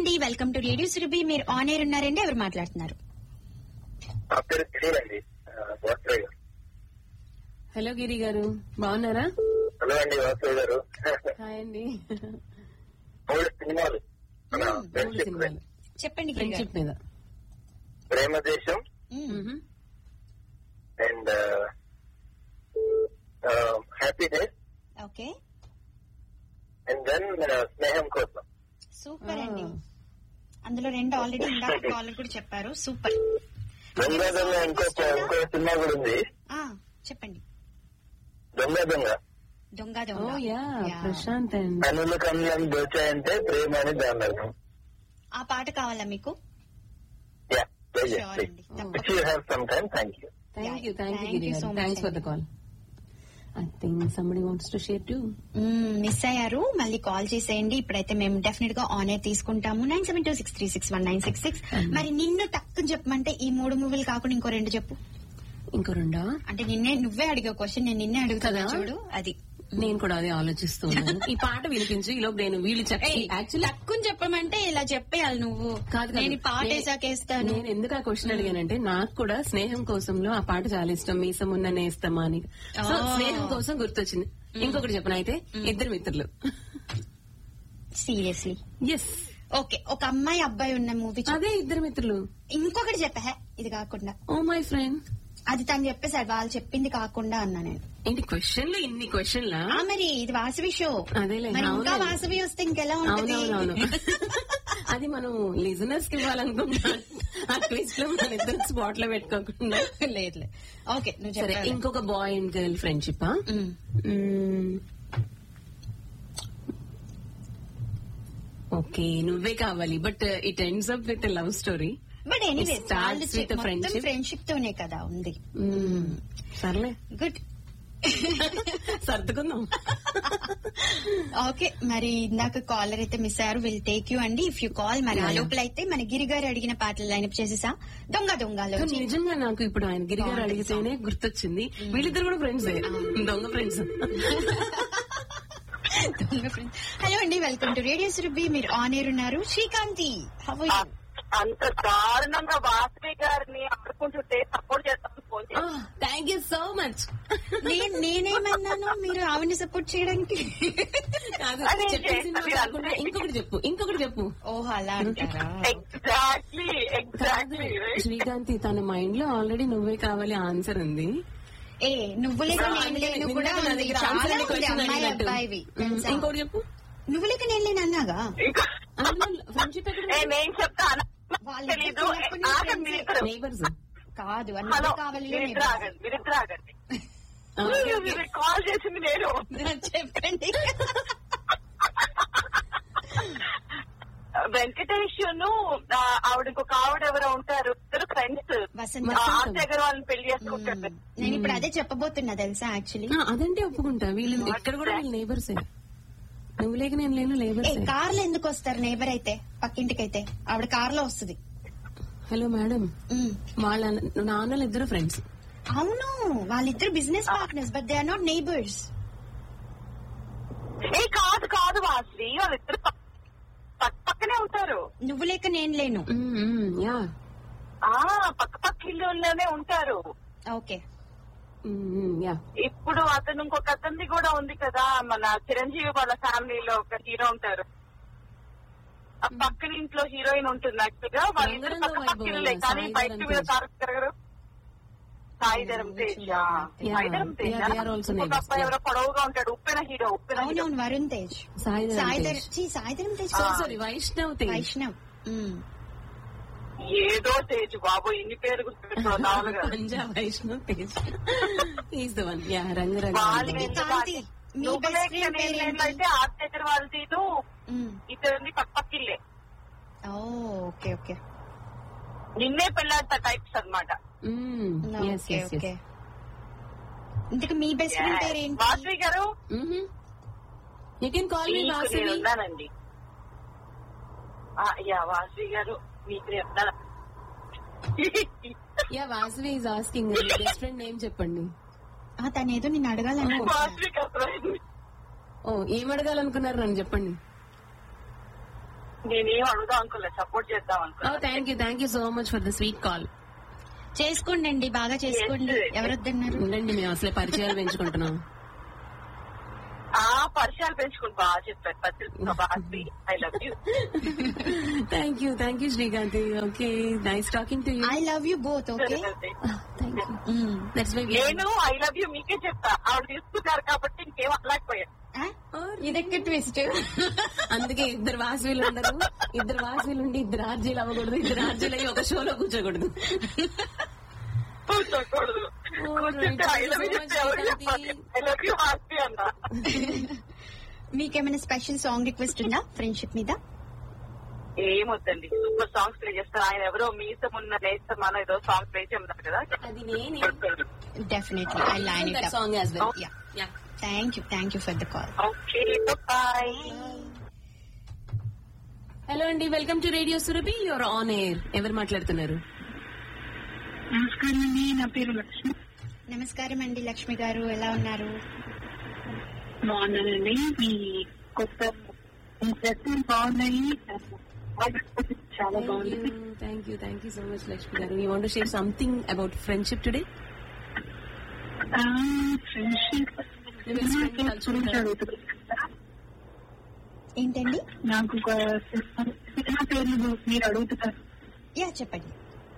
అండి welcome to radio Surabhi మీరు on air ఉన్నారండి ఎవరు మాట్లాడుతున్నారు నా పేరు తెలియదండి వాసుదేవ్ గారు హలో గిరి గారు బాగున్నారా హలో అండి వాసుదేవ్ గారు హాయ్ అండి మూడు సినిమాలు మన మూడు ఫ్రెండ్షిప్ సినిమాలు చెప్పండి గిరి గారు. ఫ్రెండ్షిప్ మీద ప్రేమ దేశం hmm. Hmm. And happy days okay and then స్నేహం కోసం సూపర్ అండి ఆ. అందులో రెండు ఆల్రెడీ ఇందాక కాలర్ కూడా చెప్పారు సూపర్ దొంగ దొంగ ఇంకొక ఇంకో సినిమా కూడా ఉంది ఆ చెప్పండి దొంగ దొంగ దొంగ ఓ దొంగ యా యా. ప్రశాంత్ అండ్ కనులు కనులను దోచాయంటే ప్రేమ అని దాని అర్థం ఆ పాట కావాలా మీకు యా Sure అండి. If you have some time thank you thank you thank you Thank Giri you గారు so much thanks for the అండి. Call I think somebody wants to share to miss అయ్యారు మళ్ళీ కాల్ చేసేయండి ఇప్పుడైతే మేము డెఫినెట్ గా ఆన్ ఎయిర్ తీసుకుంటాము nine seven two six three six one nine six six మరి నిన్ను టక్కుని చెప్పమంటే ఈ మూడు మూవీలు కాకుండా ఇంకో రెండు చెప్పు ఇంకో రెండా అంటే నిన్నే నువ్వే అడిగే క్వశ్చన్ నేను నిన్నే అడుగుతున్నా కదా? చూడు అది నేను కూడా అదే ఆలోచిస్తున్నాను ఈ పాట వినిపించు ఈ లోపు నేను వీళ్ళు చెప్పి యాక్చువల్లీ టక్కుని చెప్పమంటే ఇలా చెప్పేయాలి నువ్వు కాదు కాదు. నేను ఈ పాట నే- వేసాకేస్తాను నేను ఎందుకు ఆ క్వశ్చన్ అడిగానంటే నాకు కూడా స్నేహం కోసంలో ఆ పాట చాలా ఇష్టం మీసం ఉన్న నేస్తమా అని సో Oh. స్నేహం కోసం గుర్తొచ్చింది ఇంకొకటి చెప్పను అయితే ఇద్దరు మిత్రులు సీరియస్లీ ఎస్ ఓకే ఒక అమ్మాయి అబ్బాయి ఉన్న మూవీ అదే ఇద్దరు మిత్రులు ఇంకొకటి చెప్పా ఇది కాకుండా ఓ మై ఫ్రెండ్ అది తను చెప్పేసాడు వాళ్ళు చెప్పింది కాకుండా అన్నా నేను ఏంటి క్వశ్చన్లు ఇన్ని క్వశ్చన్లా ఆ మరి ఇది వాసవి షో అదేలే, మరి ఇంకా అవునులే. వాసవి వస్తే ఇంకెలా ఉంటుంది అవునవునవును అది మనం లిజనర్స్ కి ఇవ్వాలనుకుంటా ఆ క్విజ్ లో మన ఇద్దరు స్పాట్ లో పెట్టుకోకుండా లేదులే ఓకే నువ్వు సరే చెప్పాలి ఇంకొక boy and girl friendship okay నువ్వే కావాలి but it ends up with love story but anyway It starts with a friendship. Friendship తోనే కదా ఉంది సర్లే గుడ్ సర్దుకుందాం ఓకే మరి ఇందాక కాలర్ అయితే మిస్ అయ్యారు విల్ టేక్ యూ అండి ఇఫ్ యూ కాల్ మరి ఆ Yeah. లోపల అయితే మన గిరి గారు అడిగిన పాటలు లైనప్ చేసేసా దొంగ దొంగలో కానీ నిజంగా నాకు ఇప్పుడు ఆయన గిరి గారు అడిగితేనే గుర్తొచ్చింది వీళ్ళిద్దరు కూడా ఫ్రెండ్స్ దొంగ ఫ్రెండ్స్ హలో అండి వెల్కమ్ టు రేడియో సురభి మీరు ఆన్ ఎయిర్ ఉన్నారు శ్రీకాంతి హౌ ఆర్ యూ అంత దారుణంగా వాసవి గారిని ఆడుకుంటుంటే సపోర్ట్ చేస్తామని ఫోన్ చేసి థ్యాంక్ యూ సో మచ్ నేను నేనేమన్నాను మీరు ఆవిడని సపోర్ట్ చేయడానికి అదే చెప్పిన సినిమా చేస్తాను. కాకుండా ఇంకొకటి చెప్పు ఇంకొకటి చెప్పు ఓహో అలా అంటారా ఎగ్జాక్ట్లీ కాదు ఎగ్జాక్ట్లీ శ్రీకాంతి తన మైండ్ లో ఆల్రెడీ నువ్వే కావాలి ఆన్సర్ ఉంది ఏ నువ్వు లేక ఆ, నేను అందుకే లేను కూడా నిన్నగా నా ఉంది. దగ్గర చాలా answer అనే ఉంది question అమ్మాయి అడిగినట్టు. అబ్బాయివి ఉమ్, తెలుసా? ఇంకోటి చెప్పు నువ్వు లేక నేను లేను అన్నాగా ఫ్రెండ్షిప్ ఏ, నేను చెప్తాను వాళ్ళు తెలీదు చిన్నప్పటి నుంచి ఆగండి friends. మీరిద్దరు నైబర్స్ కాదు హలో అన్నీ కావాలి మీరిద్దరు ఆగండి మీరిద్దరు ఆగండి మీరు కాల్ చేసింది నేను చెప్పండి వెంకటేష్ ను ఆవిడ ఇంకొక ఆవిడ ఎవరో ఉంటారు ఇద్దరు ఫ్రెండ్స్ వసంత ఆర్తి అగర్వాల్ పెళ్లి చేసుకుంటారు నేను ఇప్పుడు అదే చెప్పబోతున్నా తెలుసా యాక్చువల్లీ అదంటే ఒప్పుకుంటా వీళ్ళు ఇక్కడ కూడా వీళ్ళు నైబర్సే నువ్వు లేక నేను లేను ఏ లేబర్సే కార్లో ఎందుకు వస్తారు నేబర్ అయితే పక్కింటికైతే ఆవిడ కార్లో వస్తుంది హలో మేడం ఉమ్. వాళ్ళ నాన్నలు ఇద్దరు ఫ్రెండ్స్ అవును వాళ్ళిద్దరు business partners but they are not neighbours ఏ కాదు కాదు వాసి వాళ్ళిద్దరు పక్క పక్క- పక్కనే ఉంటారు నువ్వు లేక నేను లేను యా ఆ పక్క పక్క ఇల్లులోనే ఉంటారు ఓకే యా ఇప్పుడు అతను ఇంకొక అతనిది కూడా ఉంది కదా మన చిరంజీవి వాళ్ళ ఫ్యామిలీలో ఒక హీరో ఉంటారు ఆ పక్కన ఇంట్లో హీరోయిన్ ఉంటుంది యాక్చువల్గా వాళ్ళిద్దరు రంగరంగ పక్క పక్క వైభవం, ఇల్లులే కానీ సాయి బయట ధరమ్ మీద తేజ్. తారక్ గారు సాయి ధరం తేజ్ ఆ, Yeah, Sai Dharam Tej yeah, they are also ఇంకొక neighbors, అబ్బాయి ఎవరో పొడవుగా ఉంటాడు ఉప్పెన హీరో ఉప్పెన హీరో అవునవును వరుణ్ తేజ్ సాయి సాయిధర్ ఛీ, Saidharam Tej so sorry Vaishnav Tej Vaishnav um. ఏదో తేజ్ బాబు ఇన్ని పేరు గుర్తుపెట్టుకో మామూలుగా Punjab Vaishnav Tej is the one yeah Rangaranga వాళ్ళు ఇది ఎందుకు కాంతి. మీ నువ్వు best లేక friend నేను పేరేంటి? అయితే ఆర్తి దగ్గర వాళ్ళది ఉమ్. ఇతరుని పక్క పక్కిల్లే ఓ ఓకే ఓకే నిన్నే పెళ్ళాంత టైప్స్ అనమాట ఎస్ ఓకే ఎస్ ఓకే ఇంతకు మీ బెస్ట్ ఫ్రెండ్ పేరేంటి వాసవి గారు యూ కెన్ కాల్ మీ మీకు నేను వాసవి ఉన్నానండి ఆ, యా వాసవి గారు మీకు నేను ఉన్నాను yeah Vasavi is asking best friend name చెప్పండి ఆ, తనేదో నిన్ను అడగాలనుకుంటున్నా వాసవి గారు ఓ ఏం అడగాలనుకున్నారు నన్ను చెప్పండి నేనేం అడుగుదాం అనుకోలేదు సపోర్ట్ చేద్దాం ఓ అనుకున్నా thank you thank you so much for the sweet call చేసుకోండి బాగా చేసుకోండి Yes. ఎవరొద్దన్నారు ఉండండి మేము అసలే పరిచయాలు పెంచుకుంటున్నాం ఆ పరిచయాలు పెంచుకుని బాగా చెప్పారు పత్రిక బాగా I love you thank you thank you Srikanth okay nice talking to you I love you both okay thank you that's my నేను ఐ లవ్ యూ మీకే చెప్తా ఆవిడ తీసుకున్నారు కాబట్టి ఇంకేం అనలేకపోయాను ఇదెక్క ట్విస్ట్ అందుకే ఇద్దరు వాసవిలు ఉండరు ఇద్దరు వాసవిలు ఉండి ఇద్దరు ఆర్జీలు అవ్వకూడదు ఇద్దరు ఆర్జీలు అయ్యి ఒక షోలో కూర్చోకూడదు కూర్చోకూడదు కూర్చుంటే ఐ లవ్ యూ చెప్తే ఎవరు చెప్పాలి ఐ లవ్ యూ హ్యాపీ అన్నా మీకేమైనా స్పెషల్ సాంగ్ రిక్వెస్ట్ ఉందా ఫ్రెండ్షిప్ మీద ఏమొద్దండి సూపర్ సాంగ్స్ ప్లే చేస్తారు ఆయన ఎవరో మీసం ఉన్న నేస్తం మన ఏదో సాంగ్ ప్లే చేయమన్నారు కదా అది నేనే definitely I line it song as well yeah thank you thank you for the call okay bye hello అండి welcome to radio Surabhi your on air ఎవరు మాట్లాడుతున్నారు నమస్కారం అండి నా పేరు లక్ష్మి నమస్కారం అండి లక్ష్మి గారు ఎలా ఉన్నారు బాగున్నానండి మీ కొత్త మీ డ్రెస్సులు బాగున్నాయి చాలా బాగుంది thank you thank you so much Lakshmi గారు you want share something about friendship today friendship గురించి అడుగుతున్నా ఏంటండి నాకు ఒక సినిమా పేర్లు మీరు అడుగుతున్నారు యా చెప్పండి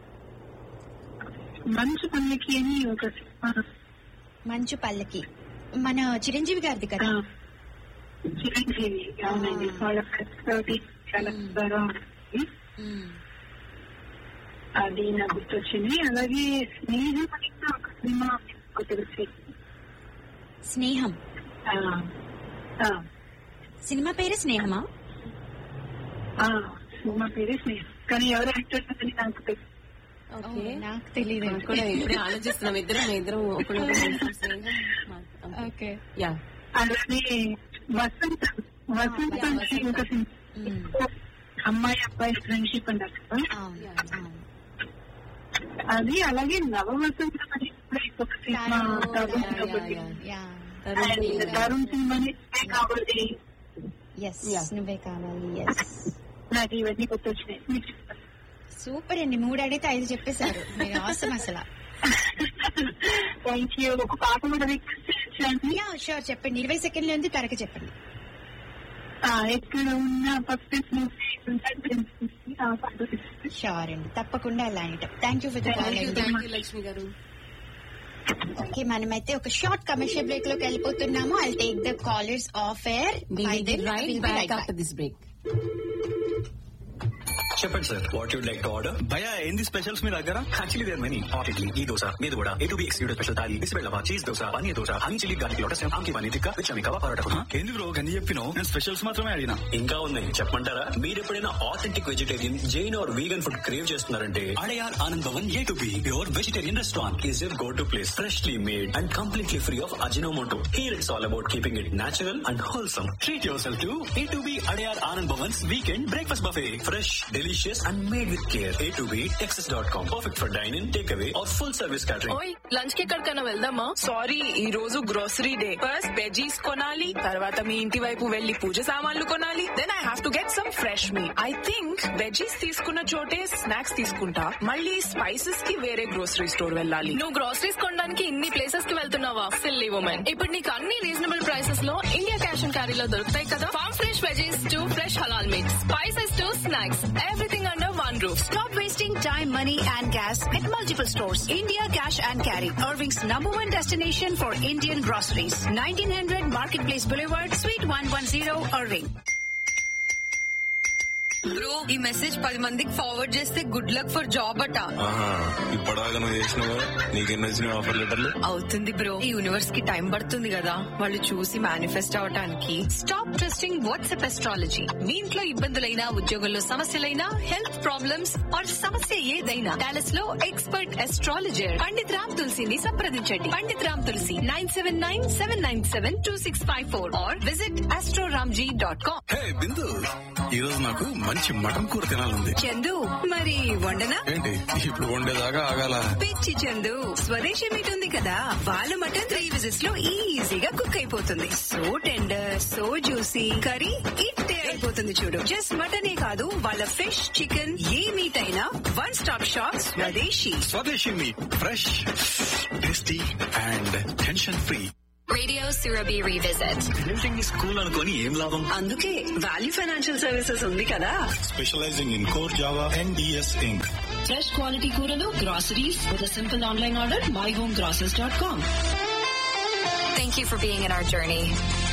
మంచు పల్లకి అని ఒక సినిమా మంచు పల్లకి మన చిరంజీవి గారిది కదా చిరంజీవి అవునండి వాళ్ళ ఫ్రెండ్స్ తోటి చాలా బాగా ఉంటుంది అది నాకు గుర్తొచ్చింది అలాగే స్నేహం అని కూడా ఒక సినిమా నాకు తెలిసి స్నేహం ఆ, ఆ, సినిమా పేరు స్నేహమా ఆ, సినిమా పేరే స్నేహం కానీ ఎవరు యాక్టర్ అని నాకు తెలియదు ఓకే నాకు తెలియదు కూడా ఇప్పుడే ఆలోచిస్తున్నాం ఇద్దరం ఇద్దరం ఒకళ్ళు ఓకే యా అలానే వసంత వసంత ఆ, అని వసంత. ఒక సినిమా అమ్మాయి అబ్బాయి ఫ్రెండ్షిప్ అని అర్థం అవును అవును అది అలాగే నవ వసంత అని కూడా ఇంకొక సినిమా తరుణ్ ఒకటి. యా And తరుణ్ సినిమాని కావాలి ఎస్ Yeah. నువ్వే కావాలి ఎస్ నాకు ఇవన్నీ గుర్తొచ్చినాయి మీకు చెప్తాను. సూపర్ అండి మూడు అడిగితే ఐదు చెప్పేశారు మీరు అవసరం అసలు థ్యాంక్ యూ ఒక పాట కూడా రిక్వెస్ట్ చేయండి యా షూర్ చెప్పండి ఇరవై సెకండ్ల నుంచి త్వరగా చెప్పండి ఎక్కడ ఉన్న పక్కన ఆ పాట రిక్వెస్ట్ షూర్ అండి తప్పకుండా line thank you for the call అండి థ్యాంక్ యూ లక్ష్మి గారు ఓకే మనమైతే ఒక షార్ట్ కమర్షియల్ బ్రేక్ లోకి వెళ్ళిపోతున్నాము I take the callers off air right back after this break చెప్పండి sir what you'd like to order భయ ఏంది స్పెషల్స్ మీ దగ్గర actually there many hot idli ఈ దోశ మీద కూడా A two B excluded special thali బిస్బెల్లవా cheese dosa paneer dosa honey chilli garlic lotus ఆమ్కి paneer tikka విచమి కవా పరోటా కూడా. ఏంది బ్రో గన్ని చెప్పినావు నేను స్పెషల్స్ మాత్రమే అడిగినా ఇంకా ఉన్నాయి చెప్పమంటారా మీరు ఎప్పుడైనా authentic vegetarian Jain or vegan food crave చేస్తున్నారంటే Adyar Anand Bhavan A two B pure vegetarian restaurant is your go to place freshly made and completely free of Ajinomoto here it's all about keeping it natural and wholesome treat yourself to A two B Adyar Anand Bhavan's weekend breakfast buffet fresh delicious and made with care A two B Texas dot com perfect for dyne in take away or full service catering ఓయ్ lunch కి ఎక్కడికైనా వెళ్దామా sorry ఈ రోజు grocery day first veggies కొనాలి తర్వాత మీ ఇంటి వైపు వెళ్లి పూజ సామాన్లు కొనాలి then I have to get some fresh me I think veggies తీసుకున్న చోటే స్నాక్స్ తీసుకుంటా మళ్ళీ స్పైసెస్ కి వేరే గ్రోసరీ స్టోర్ వెళ్ళాలి నువ్వు గ్రోసరీస్ కొనడానికి ఇన్ని ప్లేసెస్ కి వెళ్తున్నావా సిల్లీ ఉమెన్ ఇప్పుడు నీకు అన్ని రీజనబుల్ ప్రైసెస్ లో ఇండియా క్యాష్ అండ్ క్యారీలో దొరుకుతాయి కదా farm fresh veggies to fresh halal meats spices to snacks everything under one roof Stop wasting time, money, and gas at multiple stores. India Cash and Carry, Irving's number one destination for Indian groceries. 1900 Marketplace Boulevard, Suite 110, Irving. Bro ఈ message పది మందికి forward చేస్తే good luck for job అట ఆహా ఇప్పటిదాకా నువ్వు చేసినావు నీకెన్ని వచ్చినాయి ఆఫర్ లెటర్లు అవుతుంది బ్రో ఈ యూనివర్స్ కి టైం పడుతుంది కదా వాళ్ళు చూసి మేనిఫెస్ట్ అవటానికి స్టాప్ ట్రస్టింగ్ వాట్సాప్ ఎస్ట్రాలజీ మీ ఇంట్లో ఇబ్బందులైనా ఉద్యోగంలో సమస్యలైనా హెల్త్ ప్రాబ్లమ్స్ ఆర్ సమస్య ఏదైనా డాలస్ లో ఎక్స్పర్ట్ ఎస్ట్రాలజర్ పండిత్ రామ్ తులసిని సంప్రదించండి Pandit Ram Tulasi nine seven nine seven nine seven two six five four or visit astroramji dot com hey Bindu ఈ రోజు నాకు మంచి మటన్ కూర తినాలంది చందు మరి వండనా ఏంటి ఇప్పుడు వండేదాకా ఆగాల పిచ్చి చందు స్వదేశీ మీట్ ఉంది కదా వాళ్ళ మటన్ త్రీ విజిట్స్ లో ఈజీగా కుక్ అయిపోతుంది so tender so juicy curry ఇట్టే అయిపోతుంది చూడు జస్ట్ మటనే కాదు వాళ్ళ ఫిష్ చికెన్ ఏ మీట్ అయినా one stop shop Swadeshi Swadeshi మీ fresh tasty and tension free Radio Surabhi Revisit. Building school అనుకొని ఏం లాభం అందుకే వాల్యూ ఫైనాన్షియల్ సర్వీసెస్ ఉంది కదా specialising in core java and DS Inc fresh quality కూరలు groceries with simple online order my home grocers dot com Thank you for being in our journey.